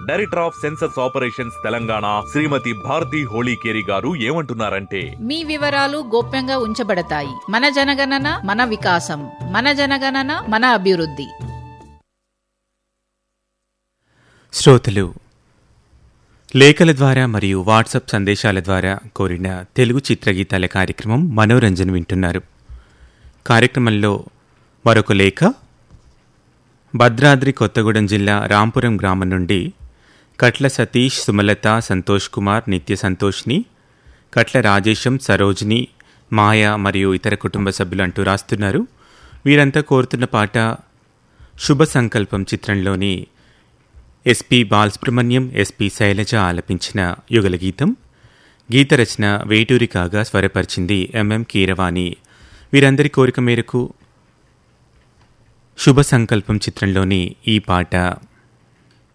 director of census operations Telangana Shrimati Bharati Holikeri garu ఏమంటున్నారంటే మీ వివరాలు గోప్యంగా ఉంచబడతాయి మన జనగణన మన వికాసం మన జనగణన మన అభివృద్ధి శ్రోతలు లేఖల ద్వారా మరియు వాట్సాప్ సందేశాల ద్వారా కోరిన తెలుగు చిత్రగీతాల కార్యక్రమం మనోరంజన్ వింటున్నారు కార్యక్రమంలో మరొక లేఖ భద్రాద్రి కొత్తగూడెం జిల్లా రాంపురం గ్రామం నుండి కట్ల సతీష్ సుమలత సంతోష్ కుమార్ నిత్య సంతోష్ని కట్ల రాజేశం సరోజిని మాయ మరియు ఇతర కుటుంబ సభ్యులు అంటూ రాస్తున్నారు వీరంతా కోరుతున్న పాట శుభ సంకల్పం చిత్రంలోని ఎస్పి బాలసుబ్రహ్మణ్యం ఎస్పి శైలజ ఆలపించిన యుగల గీతం గీత రచన వేటూరి కాగా స్వరపరిచింది ఎంఎం కీరవాణి వీరందరి కోరిక మేరకు శుభ సంకల్పం చిత్రంలోని ఈ పాట